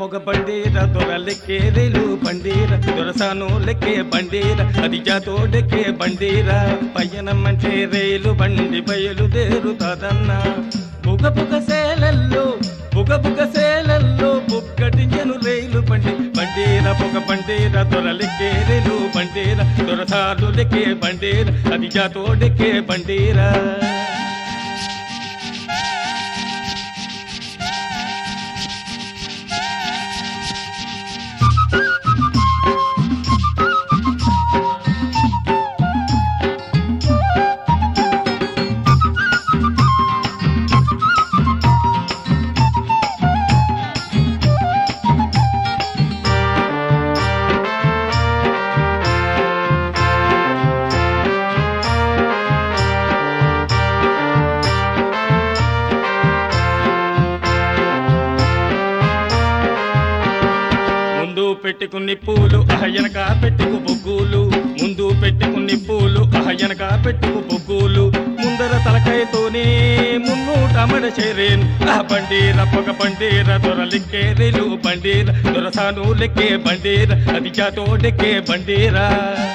పొగ బండీర దొరలెక్కే రైలు బండీర దొరసాను లెక్కే బండీర అది జాతోడెక్కే బండీర పయనం అంటే రైలు బండి బయలుదేరుతాదన్నా బుగ బుగ సేలల్లో బుగ బుగ సేలల్లో బుగ్గటించెను రైలు బండి బండీర పొగ బండీర దొరలెక్కే రైలు బండీర దొరసాను లెక్కే బండీర అది జాతోడెక్కే బండీరా ముందు పెట్టుకుని పూలు అహయనక పెట్టుకు బొగ్గులు ముందు పెట్టుకుని పూలు అహయనక పెట్టుకు బొగ్గులు ముందర తలకాయతోనే మున్నూట మడ చేరేన్ ఆ బండీర పొగ బండీర దొరలెక్కే రేలు బండీర దొరసాను లెక్కే బండీర అది జాతోడెక్కే బండీరా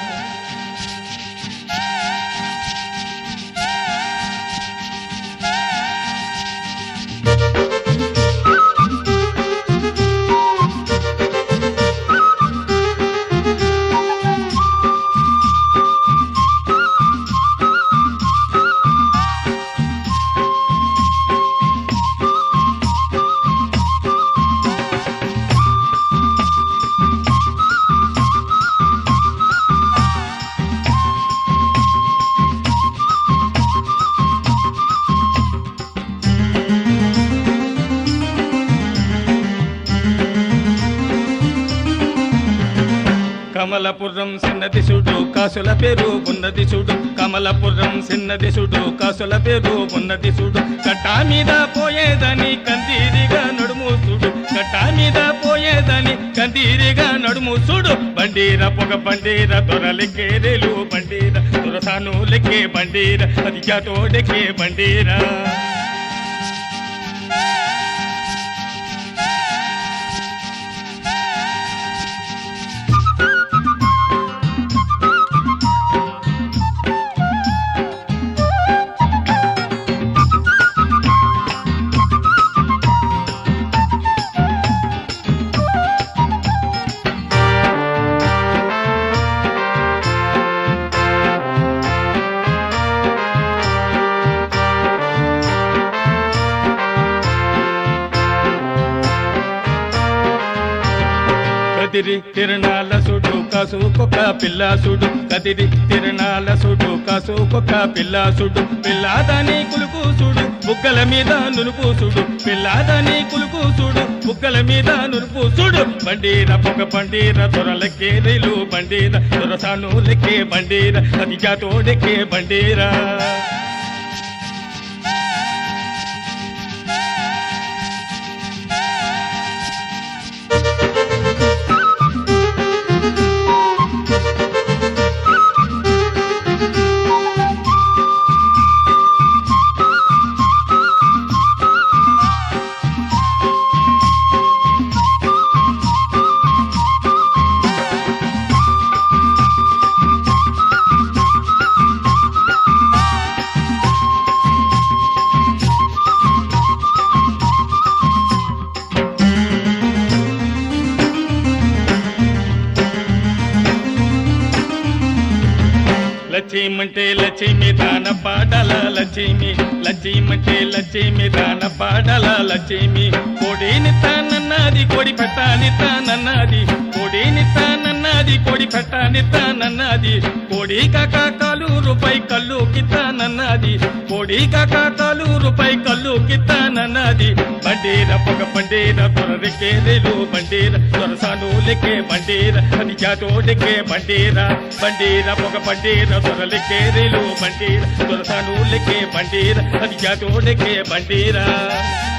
కమలపురం చిన్నది చూడు కాసుల పేరు ఉన్నది చూడు కమలపురం చిన్నది చూడు కాసుల పేరు ఉన్నది చూడు కట్టా మీద పోయేదని కందీరిగా నడుము చూడు కట్టా మీద పోయేదని కందీరిగా నడుము చూడు బండీర పొగ బండీర దొరలెక్కే రేలు బండీర దొరసాను లెక్కే బండీర అది జాతోడెక్కే బండీరా కదిరి తిరణాల సుడు కాసుకొక పిల్ల సుడు కదిరి తిరణాల సుడు కాసుకొక పిల్ల సుడు పిల్లాదని కులుకు సుడు బుగ్గల మీద నునుపు సుడు పిల్లాదని కులుకు సుడు బుగ్గల మీద నునుపు సుడు బండీర పొగ బండీర దొరలెక్కే రైలు బండీర దొరసాను లెక్కే బండీర అది జాతోడెక్కే బండీరా లక్ష్యమంటే లక్ష్మి దాన పాడల లక్ష్మి లక్ష్యమంటే లక్ష్మి దాన పాడల లక్ష్మి కోడిని తానన్నది కోడి పెట్టాని తానన్నది కోడిని తానన్నది కోడి పెట్టాని తానన్నది కోడి కాకాకాలు రూపాయి కళ్ళు కితానన్నది కోడి కాకాకాలు రూపాయి కళ్ళు కితానన్నది బండీర పొగ బండీర దొరరికే రేలు బండీర దొరసాను లెక్కే బండీర అది జాతోడెక్కే బండీర బండీర పొగ బండీర దొరలెక్కే రేలు బండీర దొరసాను లెక్కే బండీర అది జాతోడెక్కే బండీరా